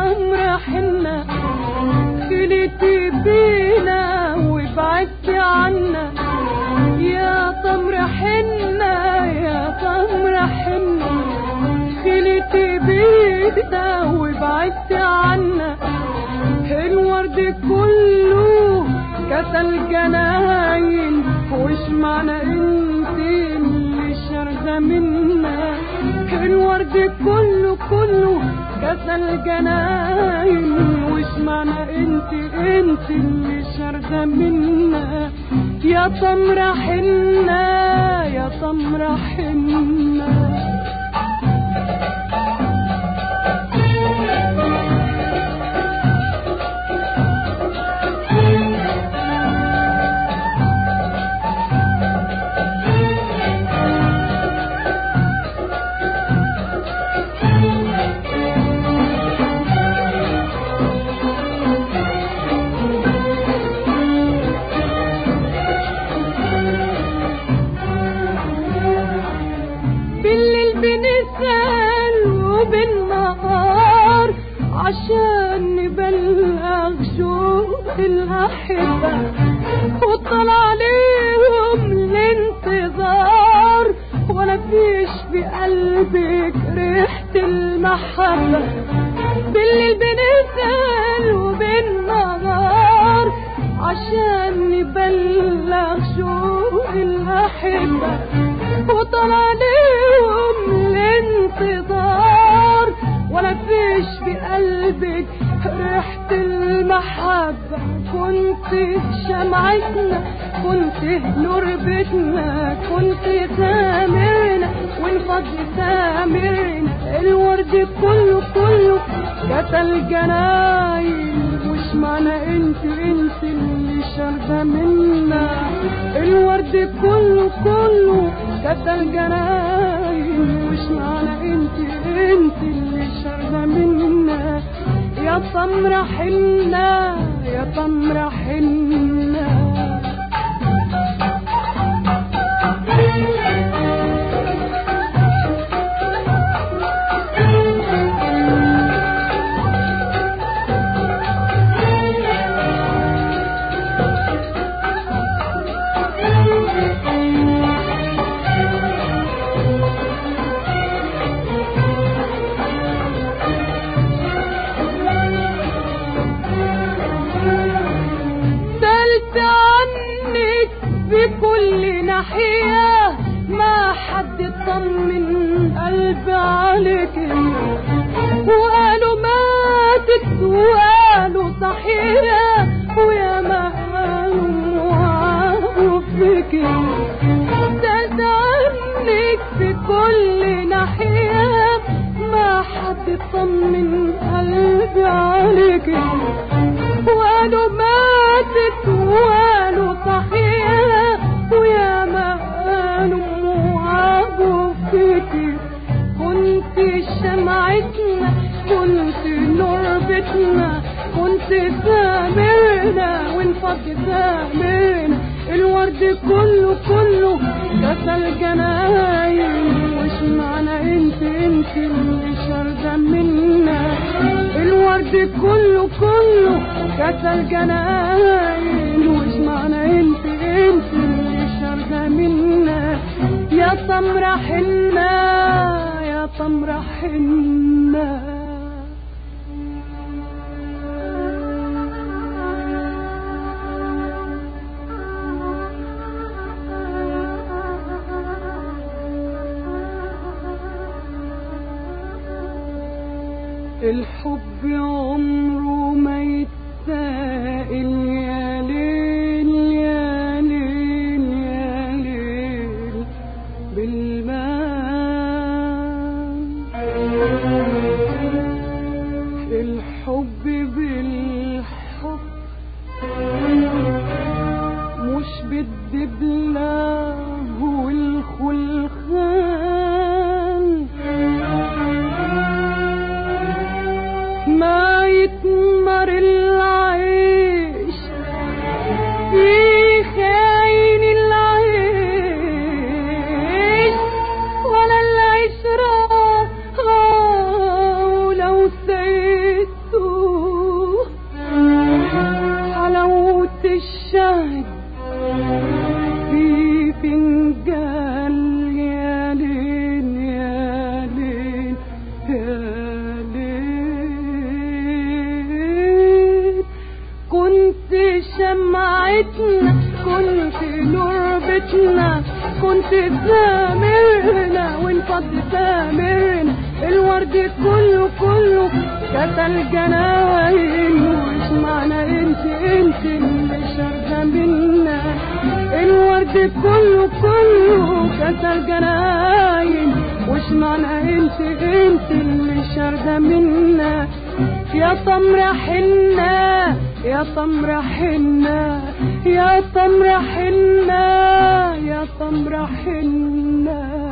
تمر حنة خليتي بينا وبعدت عنا يا تمر حنة يا تمر حنة خليتي بينا وبعدت عنا الورد كله كسل جناين وش معنى انت اللي شارده منا الورد كله كله كسل جناين وش معنى انت انت اللي شارده منا يا تمر حنة يا تمر حنة بالليل بنسأل وبالنهار عشان نبلغ شوق الأحبة وطل عليهم الانتظار ولا فيش في قلبك ريحة المحبة بالليل بنسأل وبالنهار عشان نبلغ شوق الأحبة وطل عليهم الانتظار ولا فيش في قلبك ريحة المحبة كنت شمعتنا كنت نور بيتنا كنت سامرنا وانفض سامرنا الورد كله كله قتل جناين وش معنى انت انت اللي شارده منا الورد كله كله قتل جناين وش معنى انت انت اللي شارده منا يا تمر حنة يا تمر حنة سألت عنك بكل ناحية ما حد طمن قلبي عليك وقالوا ماتت وقالوا صحيح ويا ما قالوا وعاروا فيك سألت عنك بكل ناحية ما حد طمن قلبي عليك وقالوا ماتت وقالوا صحيح ويا ما قالوا وعابوا فيكي كنت شمعتنا كنت نور بيتنا كنت سامرنا وانفض سامرنا الورد كله كله كسل جناين وش معنى انت انت اللي شارده منا الورد كله كله كسل جناين وش معنى انت انت اللي شارده منا يا تمر حنة يا تمر حنة الحب عمره ما يتسائل يا ليل يا ليل يا ليل بالماء الحب بالحب مش بالدبلة والخلخال ما يتمر العيش بيتنا كنت نور بيتنا كنت سامرنا وانفض سامرنا الورد كله كله كتل جناين وش معنى انت انت اللي شارده منا الورد كله كله كتل جناين وش معنى انت انت اللي شارده منا يا تمر حنا يا تمر حنا يا تمر حنا يا تمر حنا